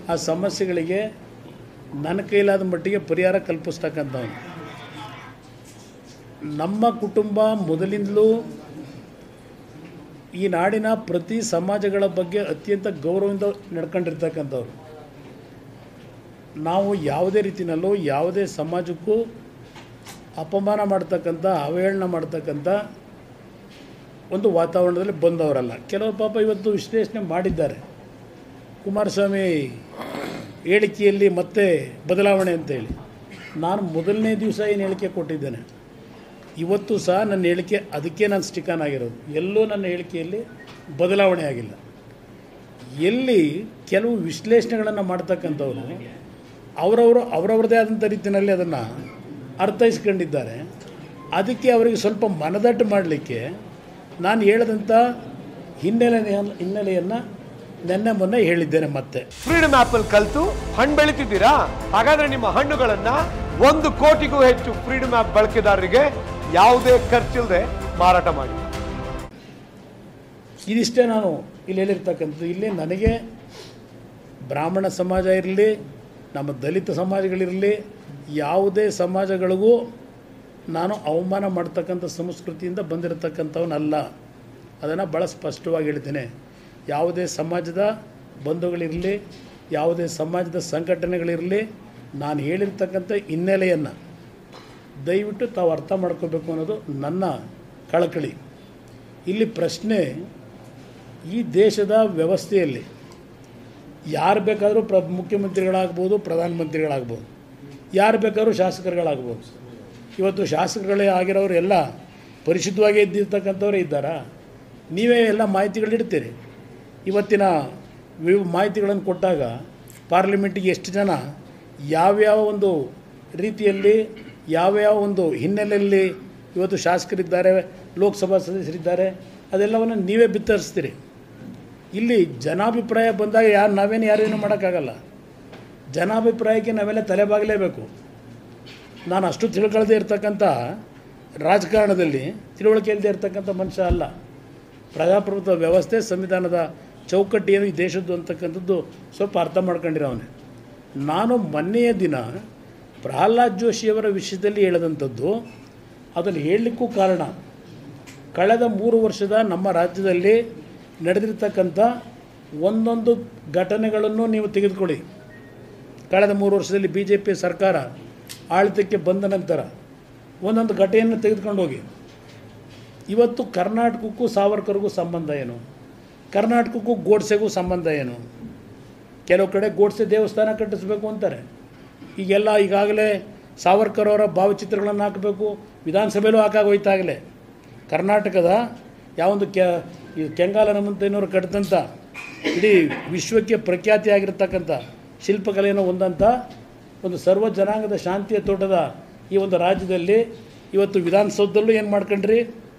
ಆ ಸಮಸ್ಯೆಗಳಿಗೆ ನನ್ನ ಕೈಲಾದ ಮಟ್ಟಿಗೆ ಪರಿಹಾರ ಕಲ್ಪಿಸ್ತಕ್ಕಂಥವ್ನು ನಮ್ಮ ಕುಟುಂಬ ಮೊದಲಿಂದಲೂ ಈ ನಾಡಿನ ಪ್ರತಿ ಸಮಾಜಗಳ ಬಗ್ಗೆ ಅತ್ಯಂತ ಗೌರವದಿಂದ ನಡ್ಕೊಂಡಿರ್ತಕ್ಕಂಥವ್ರು ನಾವು ಯಾವುದೇ ರೀತಿಯಲ್ಲೂ ಯಾವುದೇ ಸಮಾಜಕ್ಕೂ ಅಪಮಾನ ಮಾಡ್ತಕ್ಕಂಥ ಅವಹೇಳನ ಮಾಡ್ತಕ್ಕಂಥ ಒಂದು ವಾತಾವರಣದಲ್ಲಿ ಬಂದವರಲ್ಲ ಕೆಲವರು ಪಾಪ ಇವತ್ತು ವಿಶ್ಲೇಷಣೆ ಮಾಡಿದ್ದಾರೆ ಕುಮಾರಸ್ವಾಮಿ ಹೇಳಿಕೆಯಲ್ಲಿ ಮತ್ತೆ ಬದಲಾವಣೆ ಅಂತೇಳಿ ನಾನು ಮೊದಲನೇ ದಿವಸ ಏನು ಹೇಳಿಕೆ ಕೊಟ್ಟಿದ್ದೇನೆ ಇವತ್ತು ಸಹ ನನ್ನ ಹೇಳಿಕೆ ಅದಕ್ಕೆ ನಾನು ಸ್ಟಿಕನ್ ಆಗಿರೋದು ಎಲ್ಲೂ ನನ್ನ ಹೇಳಿಕೆಯಲ್ಲಿ ಬದಲಾವಣೆ ಆಗಿಲ್ಲ ಎಲ್ಲಿ ಕೆಲವು ವಿಶ್ಲೇಷಣೆಗಳನ್ನು ಮಾಡ್ತಕ್ಕಂಥವ್ರು ಅವರವರು ಅವರವ್ರದೇ ಆದಂಥ ರೀತಿಯಲ್ಲಿ ಅದನ್ನು ಅರ್ಥೈಸ್ಕೊಂಡಿದ್ದಾರೆ ಅದಕ್ಕೆ ಅವರಿಗೆ ಸ್ವಲ್ಪ ಮನದಟ್ಟು ಮಾಡಲಿಕ್ಕೆ ನಾನು ಹೇಳಿದಂಥ ಹಿನ್ನೆಲೆ ಹಿನ್ನೆಲೆಯನ್ನು ನೆನ್ನೆ ಮೊನ್ನೆ ಹೇಳಿದ್ದೇನೆ ಮತ್ತೆ ಫ್ರೀಡಮ್ ಆಪ್ ಅಲ್ಲಿ ಕಲ್ತು ಹಣ್ಣು ಬೆಳಿತಿದ್ದೀರಾ ಹಾಗಾದ್ರೆ ನಿಮ್ಮ ಹಣ್ಣುಗಳನ್ನ ಒಂದು ಕೋಟಿಗೂ ಹೆಚ್ಚು ಫ್ರೀಡಮ್ ಆಪ್ ಬಳಕೆದಾರರಿಗೆ ಯಾವುದೇ ಖರ್ಚಿಲ್ಲದೆ ಮಾರಾಟ ಮಾಡಿ ಇದಿಷ್ಟೇ ನಾನು ಇಲ್ಲಿ ಹೇಳಿರ್ತಕ್ಕಂಥದ್ದು ಇಲ್ಲಿ ನನಗೆ ಬ್ರಾಹ್ಮಣ ಸಮಾಜ ಇರಲಿ ನಮ್ಮ ದಲಿತ ಸಮಾಜಗಳಿರಲಿ ಯಾವುದೇ ಸಮಾಜಗಳಿಗೂ ನಾನು ಅವಮಾನ ಮಾಡ್ತಕ್ಕಂಥ ಸಂಸ್ಕೃತಿಯಿಂದ ಬಂದಿರತಕ್ಕಂಥವನಲ್ಲ ಅದನ್ನು ಭಾಳ ಸ್ಪಷ್ಟವಾಗಿ ಹೇಳ್ತೇನೆ ಯಾವುದೇ ಸಮಾಜದ ಬಂಧುಗಳಿರಲಿ ಯಾವುದೇ ಸಮಾಜದ ಸಂಘಟನೆಗಳಿರಲಿ ನಾನು ಹೇಳಿರ್ತಕ್ಕಂಥ ಹಿನ್ನೆಲೆಯನ್ನು ದಯವಿಟ್ಟು ತಾವು ಅರ್ಥ ಮಾಡ್ಕೋಬೇಕು ಅನ್ನೋದು ನನ್ನ ಕಳಕಳಿ ಇಲ್ಲಿ ಪ್ರಶ್ನೆ ಈ ದೇಶದ ವ್ಯವಸ್ಥೆಯಲ್ಲಿ ಯಾರು ಬೇಕಾದರೂ ಪ್ರ ಮುಖ್ಯಮಂತ್ರಿಗಳಾಗ್ಬೋದು ಪ್ರಧಾನಮಂತ್ರಿಗಳಾಗ್ಬೋದು ಯಾರು ಬೇಕಾದ್ರೂ ಶಾಸಕರುಗಳಾಗ್ಬೋದು ಇವತ್ತು ಶಾಸಕರುಗಳೇ ಆಗಿರೋರು ಎಲ್ಲ ಪರಿಶುದ್ಧವಾಗಿ ಇದ್ದಿರ್ತಕ್ಕಂಥವರೇ ಇದ್ದಾರಾ ನೀವೇ ಎಲ್ಲ ಮಾಹಿತಿಗಳಿಡ್ತೀರಿ ಇವತ್ತಿನ ವಿವ್ ಮಾಹಿತಿಗಳನ್ನು ಕೊಟ್ಟಾಗ ಪಾರ್ಲಿಮೆಂಟಿಗೆ ಎಷ್ಟು ಜನ ಯಾವ್ಯಾವ ಒಂದು ರೀತಿಯಲ್ಲಿ ಯಾವ್ಯಾವ ಒಂದು ಹಿನ್ನೆಲೆಯಲ್ಲಿ ಇವತ್ತು ಶಾಸಕರಿದ್ದಾರೆ ಲೋಕಸಭಾ ಸದಸ್ಯರಿದ್ದಾರೆ ಅದೆಲ್ಲವನ್ನು ನೀವೇ ಬಿತ್ತರಿಸ್ತೀರಿ ಇಲ್ಲಿ ಜನಾಭಿಪ್ರಾಯ ಬಂದಾಗ ಯಾರು ನಾವೇನು ಯಾರೇನು ಮಾಡೋಕ್ಕಾಗಲ್ಲ ಜನಾಭಿಪ್ರಾಯಕ್ಕೆ ನಾವೆಲ್ಲ ತಲೆಬಾಗಲೇಬೇಕು ನಾನು ಅಷ್ಟು ತಿಳ್ಕೊಳ್ಳದೆ ಇರ್ತಕ್ಕಂಥ ರಾಜಕಾರಣದಲ್ಲಿ ತಿಳುವಳಿಕೆ ಇಲ್ಲದೆ ಇರ್ತಕ್ಕಂಥ ಮನುಷ್ಯ ಅಲ್ಲ ಪ್ರಜಾಪ್ರಭುತ್ವ ವ್ಯವಸ್ಥೆ ಸಂವಿಧಾನದ ಚೌಕಟ್ಟು ಏನು ಈ ದೇಶದ್ದು ಅಂತಕ್ಕಂಥದ್ದು ಸ್ವಲ್ಪ ಅರ್ಥ ಮಾಡ್ಕೊಂಡಿರೋವನೇ ನಾನು ಮೊನ್ನೆಯ ದಿನ ಪ್ರಹ್ಲಾದ್ ಜೋಶಿಯವರ ವಿಷಯದಲ್ಲಿ ಹೇಳಿದಂಥದ್ದು ಅದನ್ನು ಹೇಳಲಿಕ್ಕೂ ಕಾರಣ ಕಳೆದ ಮೂರು ವರ್ಷದ ನಮ್ಮ ರಾಜ್ಯದಲ್ಲಿ ನಡೆದಿರ್ತಕ್ಕಂಥ ಒಂದೊಂದು ಘಟನೆಗಳನ್ನು ನೀವು ತೆಗೆದುಕೊಳ್ಳಿ ಕಳೆದ ಮೂರು ವರ್ಷದಲ್ಲಿ ಬಿ ಜೆ ಪಿ ಸರ್ಕಾರ ಆಡಳಿತಕ್ಕೆ ಬಂದ ನಂತರ ಒಂದೊಂದು ಘಟನೆಯನ್ನು ತೆಗೆದುಕೊಂಡು ಹೋಗಿ ಇವತ್ತು ಕರ್ನಾಟಕಕ್ಕೂ ಸಾವರ್ಕರ್ಗೂ ಸಂಬಂಧ ಏನು ಕರ್ನಾಟಕಕ್ಕೂ ಗೋಡ್ಸೆಗೂ ಸಂಬಂಧ ಏನು ಕೆಲವು ಕಡೆ ಗೋಡ್ಸೆ ದೇವಸ್ಥಾನ ಕಟ್ಟಿಸ್ಬೇಕು ಅಂತಾರೆ ಈಗೆಲ್ಲ ಈಗಾಗಲೇ ಸಾವರ್ಕರ್ ಅವರ ಭಾವಚಿತ್ರಗಳನ್ನು ಹಾಕಬೇಕು ವಿಧಾನಸಭೆಯಲ್ಲೂ ಹಾಕಾಗೋಯ್ತಾಗಲೇ ಕರ್ನಾಟಕದ ಯಾವೊಂದು ಕ್ಯಾ ಈ ಕೆಂಗಾಲ ಹನುಮಂತಯ್ಯನವರು ಕಟ್ಟಿದಂಥ ಇಡೀ ವಿಶ್ವಕ್ಕೆ ಪ್ರಖ್ಯಾತಿಯಾಗಿರ್ತಕ್ಕಂಥ ಶಿಲ್ಪಕಲೆಯನ್ನು ಹೊಂದಂಥ ಒಂದು ಸರ್ವ ಜನಾಂಗದ ಶಾಂತಿಯ ತೋಟದ ಈ ಒಂದು ರಾಜ್ಯದಲ್ಲಿ ಇವತ್ತು ವಿಧಾನಸೌಧದಲ್ಲೂ ಏನು ಮಾಡ್ಕೊಂಡ್ರಿ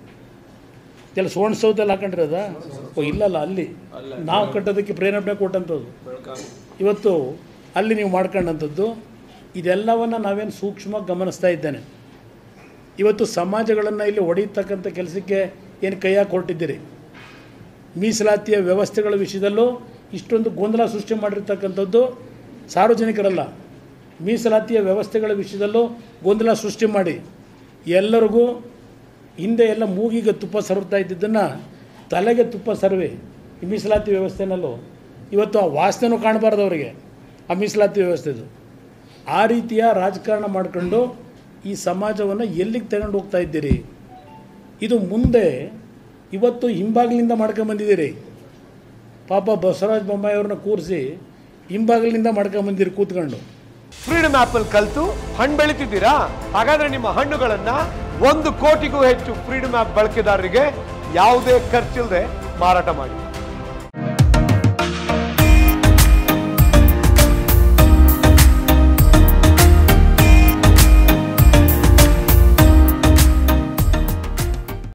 ಎಲ್ಲ ಸುವರ್ಣಸೌಧದಲ್ಲಿ ಹಾಕೊಂಡಿರೋದ ಓ ಇಲ್ಲಲ್ಲ ಅಲ್ಲಿ ನಾವು ಕಟ್ಟೋದಕ್ಕೆ ಪ್ರೇರಣೆ ಕೊಟ್ಟಂಥದ್ದು ಇವತ್ತು ಅಲ್ಲಿ ನೀವು ಮಾಡ್ಕೊಂಡಂಥದ್ದು ಇದೆಲ್ಲವನ್ನು ನಾವೇನು ಸೂಕ್ಷ್ಮವಾಗಿ ಗಮನಿಸ್ತಾ ಇದ್ದೇನೆ ಇವತ್ತು ಸಮಾಜಗಳನ್ನು ಇಲ್ಲಿ ಹೊಡೆಯತಕ್ಕಂಥ ಕೆಲಸಕ್ಕೆ ಏನು ಕೈ ಹಾಕಿ ಹೊರಟಿದ್ದೀರಿ ಮೀಸಲಾತಿಯ ವ್ಯವಸ್ಥೆಗಳ ವಿಷಯದಲ್ಲೂ ಇಷ್ಟೊಂದು ಗೊಂದಲ ಸೃಷ್ಟಿ ಮಾಡಿರ್ತಕ್ಕಂಥದ್ದು ಸಾರ್ವಜನಿಕರಲ್ಲ ಮೀಸಲಾತಿಯ ವ್ಯವಸ್ಥೆಗಳ ವಿಷಯದಲ್ಲೂ ಗೊಂದಲ ಸೃಷ್ಟಿ ಮಾಡಿ ಎಲ್ಲರಿಗೂ ಹಿಂದೆ ಎಲ್ಲ ಮೂಗಿಗೆ ತುಪ್ಪ ಸವರ್ತಾ ಇದ್ದಿದ್ದನ್ನು ತಲೆಗೆ ತುಪ್ಪ ಸರ್ವೆ ಈ ಮೀಸಲಾತಿ ವ್ಯವಸ್ಥೆನಲ್ಲೂ ಇವತ್ತು ಆ ವಾಸನೆನೂ ಕಾಣಬಾರ್ದು ಅವರಿಗೆ ಆ ಮೀಸಲಾತಿ ವ್ಯವಸ್ಥೆದು ಆ ರೀತಿಯ ರಾಜಕಾರಣ ಮಾಡಿಕೊಂಡು ಈ ಸಮಾಜವನ್ನು ಎಲ್ಲಿಗೆ ತಗೊಂಡು ಹೋಗ್ತಾ ಇದ್ದೀರಿ ಇದು ಮುಂದೆ ಇವತ್ತು ಹಿಂಬಾಗಿಲಿಂದ ಮಾಡ್ಕೊಂಬಂದಿದ್ದೀರಿ ಪಾಪ ಬಸವರಾಜ ಬೊಮ್ಮಾಯಿ ಅವ್ರನ್ನ ಕೂರಿಸಿ ಹಿಂಬಾಗಿಲಿನಿಂದ ಮಾಡ್ಕೊಂಬಂದಿರಿ ಕೂತ್ಕೊಂಡು ಫ್ರೀಡಮ್ ಆಪ್ ಅಲ್ಲಿ ಕಲ್ತು ಹಣ್ಣು ಬೆಳಿತಿದ್ದೀರಾ ಹಾಗಾದ್ರೆ ನಿಮ್ಮ ಹಣ್ಣುಗಳನ್ನ ಒಂದು ಕೋಟಿಗೂ ಹೆಚ್ಚು ಫ್ರೀಡಮ್ ಆಪ್ ಬಳಕೆದಾರರಿಗೆ ಯಾವುದೇ ಖರ್ಚಿಲ್ಲದೆ ಮಾರಾಟ ಮಾಡಿ